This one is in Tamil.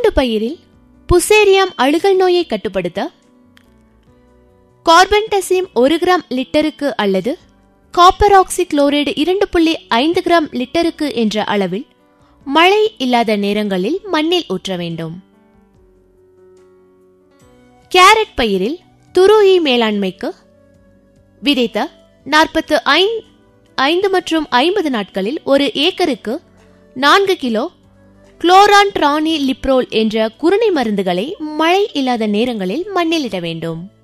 பூண்டு பயிரில் புசேரியம் அழுகல் நோயை கட்டுப்படுத்த கார்பன்டசிம் ஒரு கிராம் லிட்டருக்கு அல்லது காப்பர் ஆக்சி குளோரைடு இரண்டு புள்ளி ஐந்து கிராம் லிட்டருக்கு என்ற அளவில் மழை இல்லாத நேரங்களில் மண்ணில் ஊற்ற வேண்டும் கேரட் பயிரில் துருயி மேலாண்மைக்கு விதைத்த நாற்பத்து ஐந்து மற்றும் ஐம்பது நாட்களில் ஒரு ஏக்கருக்கு நான்கு கிலோ குளோரான் ட்ரானி லிப்ரோல் என்ற குருணை மருந்துகளை மழை இல்லாத நேரங்களில் மண்ணில் இட வேண்டும்